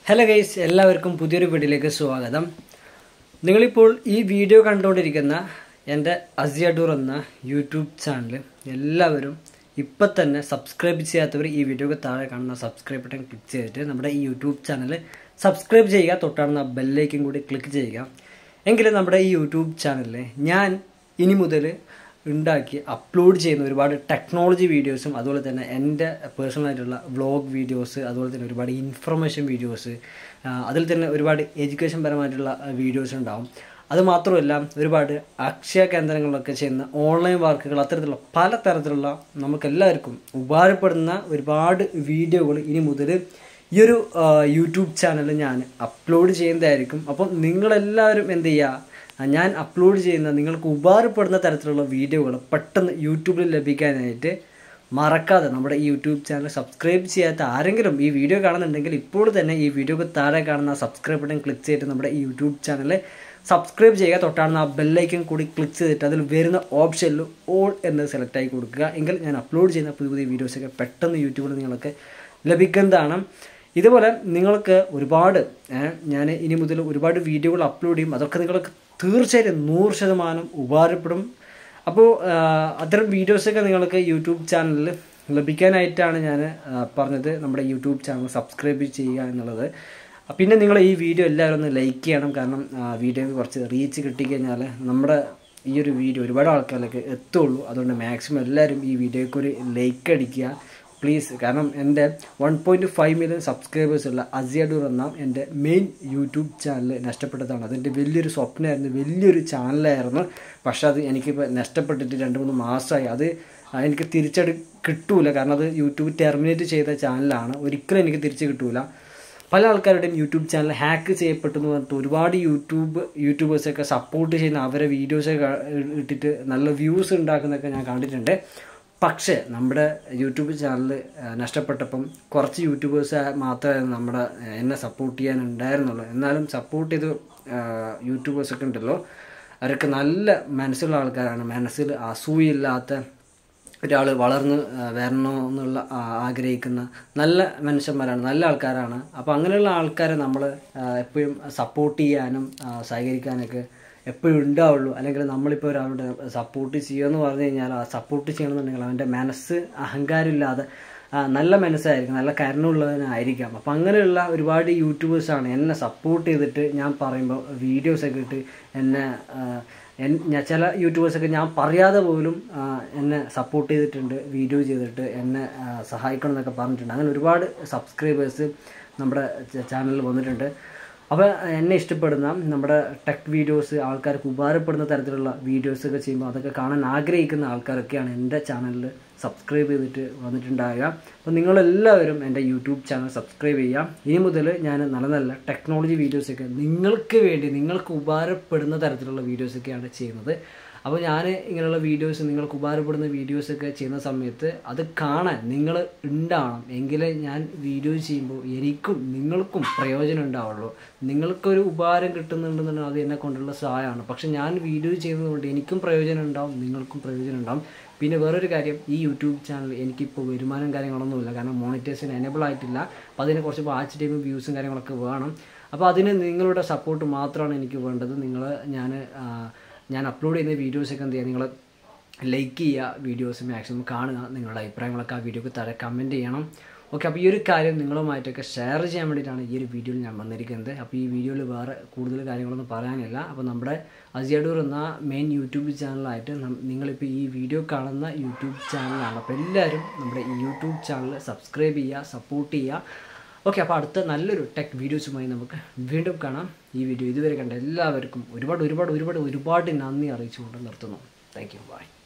hello guys എല്ലാവർക്കും പുതിയൊരു വീഡിയോയിലേക്ക് സ്വാഗതം നിങ്ങളിപ്പോൾ ഈ വീഡിയോ കണ്ടുകൊണ്ടിരിക്കുന്ന എൻ്റെ അസിയഡൂർ എന്ന യൂട്യൂബ് ചാനൽ എല്ലാവരും ഇപ്പം തന്നെ സബ്സ്ക്രൈബ് ചെയ്യാത്തവർ ഈ വീഡിയോക്ക് താഴെ കാണുന്ന സബ്സ്ക്രൈബ് ബട്ടൺ ക്ലിക്ക് ചെയ്തിട്ട് നമ്മുടെ ഈ യൂട്യൂബ് ചാനൽ സബ്സ്ക്രൈബ് ചെയ്യുക തൊട്ടാണെന്ന ബെല്ലേക്കും കൂടി ക്ലിക്ക് ചെയ്യുക എങ്കിലും നമ്മുടെ ഈ യൂട്യൂബ് ചാനലിൽ ഞാൻ ഇനി മുതൽ ഉണ്ടാക്കി അപ്ലോഡ് ചെയ്യുന്ന ഒരുപാട് ടെക്നോളജി വീഡിയോസും അതുപോലെ തന്നെ എൻ്റെ പേഴ്സണലായിട്ടുള്ള വ്ളോഗ് വീഡിയോസ് അതുപോലെ തന്നെ ഒരുപാട് ഇൻഫർമേഷൻ വീഡിയോസ് അതിൽ തന്നെ ഒരുപാട് എഡ്യൂക്കേഷൻ പരമായിട്ടുള്ള വീഡിയോസ് ഉണ്ടാവും അതുമാത്രമല്ല ഒരുപാട് അക്ഷയ കേന്ദ്രങ്ങളിലൊക്കെ ചെയ്യുന്ന ഓൺലൈൻ വർക്കുകൾ അത്തരത്തിലുള്ള പല തരത്തിലുള്ള നമുക്കെല്ലാവർക്കും ഉപകാരപ്പെടുന്ന ഒരുപാട് വീഡിയോകൾ ഇനി മുതൽ ഈ ഒരു യൂട്യൂബ് ചാനൽ ഞാൻ അപ്ലോഡ് ചെയ്യുന്നതായിരിക്കും അപ്പം നിങ്ങളെല്ലാവരും എന്ത് ചെയ്യുക ഞാൻ അപ്ലോഡ് ചെയ്യുന്ന നിങ്ങൾക്ക് ഉപകാരപ്പെടുന്ന തരത്തിലുള്ള വീഡിയോകൾ പെട്ടെന്ന് യൂട്യൂബിൽ ലഭിക്കാനായിട്ട് മറക്കാതെ നമ്മുടെ ഈ യൂട്യൂബ് ചാനൽ സബ്സ്ക്രൈബ് ചെയ്യാത്ത ആരെങ്കിലും ഈ വീഡിയോ കാണുന്നുണ്ടെങ്കിൽ ഇപ്പോൾ തന്നെ ഈ വീഡിയോക്ക് താഴെ കാണുന്ന സബ്സ്ക്രൈബ് ബട്ടൺ ക്ലിക്ക് ചെയ്തിട്ട് നമ്മുടെ ഈ യൂട്യൂബ് ചാനൽ സബ്സ്ക്രൈബ് ചെയ്യുക തൊട്ടാണ് ആ ബെല്ലൈക്കൻ കൂടി ക്ലിക്ക് ചെയ്തിട്ട് അതിൽ വരുന്ന ഓപ്ഷനിൽ ഓൾ എന്ന് സെലക്ട് ആയി കൊടുക്കുക എങ്കിൽ ഞാൻ അപ്ലോഡ് ചെയ്യുന്ന പുതിയ പുതിയ വീഡിയോസൊക്കെ പെട്ടെന്ന് യൂട്യൂബിൽ നിങ്ങൾക്ക് ലഭിക്കുന്നതാണ് ഇതുപോലെ നിങ്ങൾക്ക് ഒരുപാട് ഞാൻ ഇനി മുതൽ ഒരുപാട് വീഡിയോകൾ അപ്ലോഡ് ചെയ്യും അതൊക്കെ നിങ്ങൾക്ക് തീർച്ചയായിട്ടും നൂറ് ശതമാനം ഉപകാരപ്പെടും അപ്പോൾ അത്തരം വീഡിയോസൊക്കെ നിങ്ങൾക്ക് യൂട്യൂബ് ചാനലിൽ ലഭിക്കാനായിട്ടാണ് ഞാൻ പറഞ്ഞത് നമ്മുടെ യൂട്യൂബ് ചാനൽ സബ്സ്ക്രൈബ് ചെയ്യുക എന്നുള്ളത് പിന്നെ നിങ്ങൾ ഈ വീഡിയോ എല്ലാവരും ഒന്ന് ലൈക്ക് ചെയ്യണം കാരണം വീഡിയോക്ക് കുറച്ച് റീച്ച് കിട്ടിക്കഴിഞ്ഞാൽ നമ്മുടെ ഈ ഒരു വീഡിയോ ഒരുപാട് ആൾക്കാരിലേക്ക് എത്തുള്ളൂ അതുകൊണ്ട് മാക്സിമം എല്ലാവരും ഈ വീഡിയോയ്ക്ക് ഒരു ലൈക്ക് അടിക്കുക പ്ലീസ് കാരണം എൻ്റെ one point five million subscribers ഉള്ള അസിയഡൂർ എന്ന എൻ്റെ മെയിൻ യൂട്യൂബ് ചാനൽ നഷ്ടപ്പെട്ടതാണ് അതിൻ്റെ വലിയൊരു സ്വപ്നമായിരുന്നു വലിയൊരു ചാനലായിരുന്നു പക്ഷേ അത് എനിക്കിപ്പോൾ നഷ്ടപ്പെട്ടിട്ട് രണ്ട് മൂന്ന് മാസമായി അത് എനിക്ക് തിരിച്ചടി കിട്ടൂല കാരണം അത് യൂട്യൂബ് ടെർമിനേറ്റ് ചെയ്ത ചാനലാണ് ഒരിക്കലും എനിക്ക് തിരിച്ച് കിട്ടൂല പല ആൾക്കാരുടെയും യൂട്യൂബ് ചാനൽ ഹാക്ക് ചെയ്യപ്പെട്ടു എന്ന് പറഞ്ഞിട്ട് ഒരുപാട് യൂട്യൂബ് യൂട്യൂബേഴ്സൊക്കെ സപ്പോർട്ട് ചെയ്യുന്ന അവരെ വീഡിയോസൊക്കെ ഇട്ടിട്ട് നല്ല വ്യൂസ് ഉണ്ടാക്കുന്നതൊക്കെ ഞാൻ കണ്ടിട്ടുണ്ട് പക്ഷേ നമ്മുടെ യൂട്യൂബ് ചാനൽ നഷ്ടപ്പെട്ടപ്പം കുറച്ച് യൂട്യൂബേഴ്സ് മാത്രമേ നമ്മുടെ എന്നെ സപ്പോർട്ട് ചെയ്യാനുണ്ടായിരുന്നുള്ളൂ എന്നാലും സപ്പോർട്ട് ചെയ്ത് യൂട്യൂബേഴ്സൊക്കെ ഉണ്ടല്ലോ അവരൊക്കെ നല്ല മനസ്സുള്ള ആൾക്കാരാണ് മനസ്സിൽ അസൂയില്ലാത്ത ഒരാൾ വളർന്ന് വരണോ എന്നുള്ള ആഗ്രഹിക്കുന്ന നല്ല മനുഷ്യന്മാരാണ് നല്ല ആൾക്കാരാണ് അപ്പോൾ അങ്ങനെയുള്ള ആൾക്കാരെ നമ്മൾ എപ്പോഴും സപ്പോർട്ട് ചെയ്യാനും സഹകരിക്കാനൊക്കെ എപ്പോഴും ഉണ്ടാവുള്ളൂ അല്ലെങ്കിൽ നമ്മളിപ്പോൾ ഒരാളുടെ സപ്പോർട്ട് ചെയ്യുമെന്ന് പറഞ്ഞു കഴിഞ്ഞാൽ ആ സപ്പോർട്ട് ചെയ്യണമെന്നുണ്ടെങ്കിൽ അവൻ്റെ മനസ്സ് അഹങ്കാരമില്ലാതെ നല്ല മനസ്സായിരിക്കും നല്ല കരുണുള്ളവനായിരിക്കാം അപ്പം അങ്ങനെയുള്ള ഒരുപാട് യൂട്യൂബേഴ്സാണ് എന്നെ സപ്പോർട്ട് ചെയ്തിട്ട് ഞാൻ പറയുമ്പോൾ വീഡിയോസൊക്കെ ഇട്ട് എന്നെ ഞാൻ ചില യൂട്യൂബേഴ്സൊക്കെ ഞാൻ പറയാതെ പോലും എന്നെ സപ്പോർട്ട് ചെയ്തിട്ടുണ്ട് വീഡിയോ ചെയ്തിട്ട് എന്നെ സഹായിക്കണം എന്നൊക്കെ പറഞ്ഞിട്ടുണ്ട് അങ്ങനെ ഒരുപാട് സബ്സ്ക്രൈബേഴ്സ് നമ്മുടെ ചാനലിൽ വന്നിട്ടുണ്ട് അപ്പോൾ എന്നെ ഇഷ്ടപ്പെടുന്ന നമ്മുടെ ടെക് വീഡിയോസ് ആൾക്കാർക്ക് ഉപകാരപ്പെടുന്ന തരത്തിലുള്ള വീഡിയോസൊക്കെ ചെയ്യുമ്പോൾ അതൊക്കെ കാണാൻ ആഗ്രഹിക്കുന്ന ആൾക്കാരൊക്കെയാണ് എൻ്റെ ചാനലിൽ സബ്സ്ക്രൈബ് ചെയ്തിട്ട് വന്നിട്ടുണ്ടാകുക അപ്പോൾ നിങ്ങളെല്ലാവരും എൻ്റെ യൂട്യൂബ് ചാനൽ സബ്സ്ക്രൈബ് ചെയ്യുക ഇനി മുതൽ ഞാൻ നല്ല നല്ല ടെക്നോളജി വീഡിയോസൊക്കെ നിങ്ങൾക്ക് വേണ്ടി നിങ്ങൾക്ക് ഉപകാരപ്പെടുന്ന തരത്തിലുള്ള വീഡിയോസൊക്കെയാണ് ചെയ്യുന്നത് അപ്പോൾ ഞാൻ ഇങ്ങനെയുള്ള വീഡിയോസ് നിങ്ങൾക്ക് ഉപകാരപ്പെടുന്ന വീഡിയോസൊക്കെ ചെയ്യുന്ന സമയത്ത് അത് കാണാൻ നിങ്ങൾ ഉണ്ടാവണം എങ്കിലേ ഞാൻ വീഡിയോ ചെയ്യുമ്പോൾ എനിക്കും നിങ്ങൾക്കും പ്രയോജനം ഉണ്ടാവുള്ളൂ നിങ്ങൾക്കൊരു ഉപകാരം കിട്ടുന്നുണ്ടെന്നുണ്ടെങ്കിൽ അത് എന്നെ കൊണ്ടുള്ള സഹായമാണ് പക്ഷെ ഞാൻ വീഡിയോ ചെയ്യുന്നതുകൊണ്ട് എനിക്കും പ്രയോജനം ഉണ്ടാവും നിങ്ങൾക്കും പ്രയോജനം ഉണ്ടാവും പിന്നെ വേറൊരു കാര്യം ഈ യൂട്യൂബ് ചാനൽ എനിക്കിപ്പോൾ വരുമാനം കാര്യങ്ങളൊന്നുമില്ല കാരണം മോണിറ്റേഴ്സിന് എനേബിൾ ആയിട്ടില്ല അപ്പോൾ അതിന് കുറച്ച് വാച്ച് ടൈമും വ്യൂസും കാര്യങ്ങളൊക്കെ വേണം അപ്പോൾ അതിന് നിങ്ങളുടെ സപ്പോർട്ട് മാത്രമാണ് എനിക്ക് വേണ്ടത് നിങ്ങൾ ഞാൻ ഞാൻ അപ്ലോഡ് ചെയ്യുന്ന വീഡിയോസൊക്കെ എന്ത് ചെയ്യുക നിങ്ങൾ ലൈക്ക് ചെയ്യുക വീഡിയോസ് മാക്സിമം കാണുക നിങ്ങളുടെ അഭിപ്രായങ്ങളൊക്കെ ആ വീഡിയോക്ക് താഴെ കമൻറ്റ് ചെയ്യണം ഓക്കെ അപ്പോൾ ഈ ഒരു കാര്യം നിങ്ങളുമായിട്ടൊക്കെ ഷെയർ ചെയ്യാൻ വേണ്ടിയിട്ടാണ് ഈ ഒരു വീഡിയോയിൽ ഞാൻ വന്നിരിക്കുന്നത് അപ്പോൾ ഈ വീഡിയോയിൽ വേറെ കൂടുതൽ കാര്യങ്ങളൊന്നും പറയാനില്ല അപ്പോൾ നമ്മുടെ അസിയഡൂർ എന്ന മെയിൻ യൂട്യൂബ് ചാനലായിട്ട് നിങ്ങളിപ്പോൾ ഈ വീഡിയോ കാണുന്ന യൂട്യൂബ് ചാനലാണ് അപ്പോൾ എല്ലാവരും നമ്മുടെ ഈ യൂട്യൂബ് ചാനൽ സബ്സ്ക്രൈബ് ചെയ്യുക സപ്പോർട്ട് ചെയ്യുക ഓക്കെ അപ്പോൾ അടുത്ത നല്ലൊരു ടെക് വീഡിയോസുമായി നമുക്ക് വീണ്ടും കാണാം ഈ വീഡിയോ ഇതുവരെ കണ്ട എല്ലാവർക്കും ഒരുപാട് ഒരുപാട് ഒരുപാട് ഒരുപാട് നന്ദി അറിയിച്ചുകൊണ്ട് നിർത്തുന്നു താങ്ക് യു ബൈ